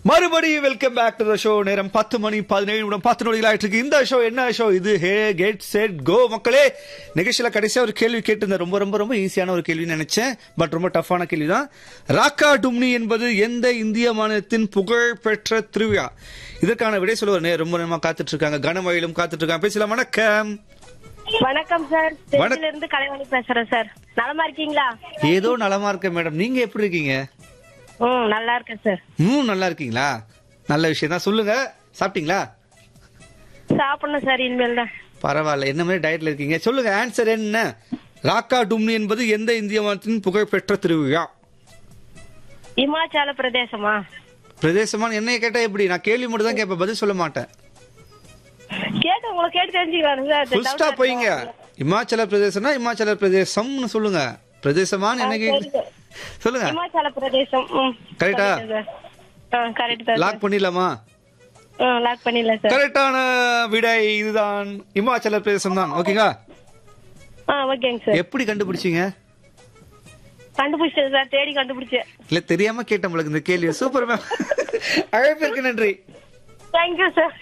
மறுபடியும் welcome back to the show நேரம் பத்து மணி பதினேழு நிமிடம் பத்து நொடிகள் ஆயிட்டு இருக்கு இந்த ஷோ என்ன ஷோ இது ஹே கெட் செட் கோ மக்களே நிகழ்ச்சியில கடைசியா ஒரு கேள்வி கேட்டிருந்தேன் ரொம்ப ரொம்ப ரொம்ப ஈஸியான ஒரு கேள்வி நினைச்சேன் பட் ரொம்ப டஃப்பான கேள்வி தான் ராக்கா டும்னி என்பது எந்த இந்திய மாநிலத்தின் புகழ் பெற்ற திருவிழா இதற்கான விடை சொல்லுவார் நே- ரொம்ப நேரமா காத்துட்டு இருக்காங்க கனமயிலும் காத்துட்டு இருக்காங்க பேசலாம் வணக்கம் வணக்கம் சார் வணக்- திருச்சியில இருந்து கலைவாணி பேசுறேன் சார் நலமா இருக்கீங்களா ஏதோ நலமா இருக்கேன் மேடம் நீங்க எப்படி இருக்கீங்க ம் நல்லா இருக்கேன் சார் ம் நல்லா இருக்கீங்களா நல்ல விஷயம் தான் சொல்லுங்க சாப்பிட்டீங்களா சாப்பிடணும் சார் இனிமேல் தான் பரவாயில்ல என்ன மாதிரி டயட்ல இருக்கீங்க சொல்லுங்க ஆன்சர் என்ன ராக்கா டும்னி என்பது எந்த இந்திய மாநிலத்தின் புகழ்பெற்ற திருவிழா இமாச்சல பிரதேசமா பிரதேசமான என்னைய கேட்டா எப்படி நான் கேள்வி மட்டும் தான் கேட்பேன் பதில் சொல்ல மாட்டேன் கேட்டு உங்களை கேட்டு தெரிஞ்சுக்கலாம் சார் ஃபுல் ஸ்டாப் போயிங்க இமாச்சல பிரதேசம்னா இமாச்சல பிரதேசம்னு சொல்லுங்க பிரதேசமான்னு என்ன கேக்கு சொல்லுங்க இமாச்சல பிரதேசம் ம் கரெக்டா? சார் ஆ கரெக்ட் தான் லாக் பண்ணிடலாமா ம் லாக் பண்ணிடலாம் சார் கரெக்டான விடை இதுதான் இமாச்சல பிரதேசம் தான் ஓகேங்களா ஆ ஓகேங்க சார் எப்படி கண்டுபிடிச்சீங்க கண்டுபிடிச்சேன் சார் தேடி கண்டுபிடிச்சேன் இல்ல தெரியாம கேட்டேன் உங்களுக்கு இந்த கேள்வி சூப்பர் மேம் அழைப்பிற்கு நன்றி தேங்க்யூ சார்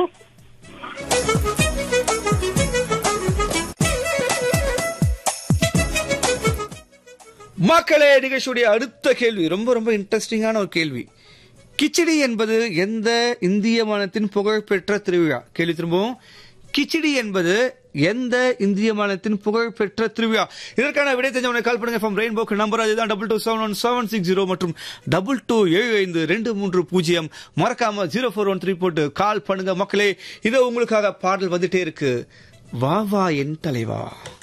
மக்களே நிகழ்ச்சியுடைய அடுத்த கேள்வி ரொம்ப ரொம்ப இன்ட்ரெஸ்டிங்கான ஒரு கேள்வி கிச்சடி என்பது எந்த இந்திய மாநிலத்தின் புகழ்பெற்ற திருவிழா கேள்வி திரும்பவும் கிச்சடி என்பது எந்த இந்திய மாநிலத்தின் புகழ்பெற்ற திருவிழா இதற்கான விடை தெரிஞ்சவனை கால் பண்ணுங்க ஃப்ரம் ரெயின்போக்கு நம்பர் அதுதான் double two seven one seven six zero மற்றும் டபுள் டூ ஏழு ஐந்து ரெண்டு மூன்று பூஜ்ஜியம் மறக்காம ஜீரோ ஃபோர் ஒன் த்ரீ போட்டு கால் பண்ணுங்க மக்களே இதோ உங்களுக்காக பாடல் வந்துட்டே இருக்கு வா வா என் தலைவா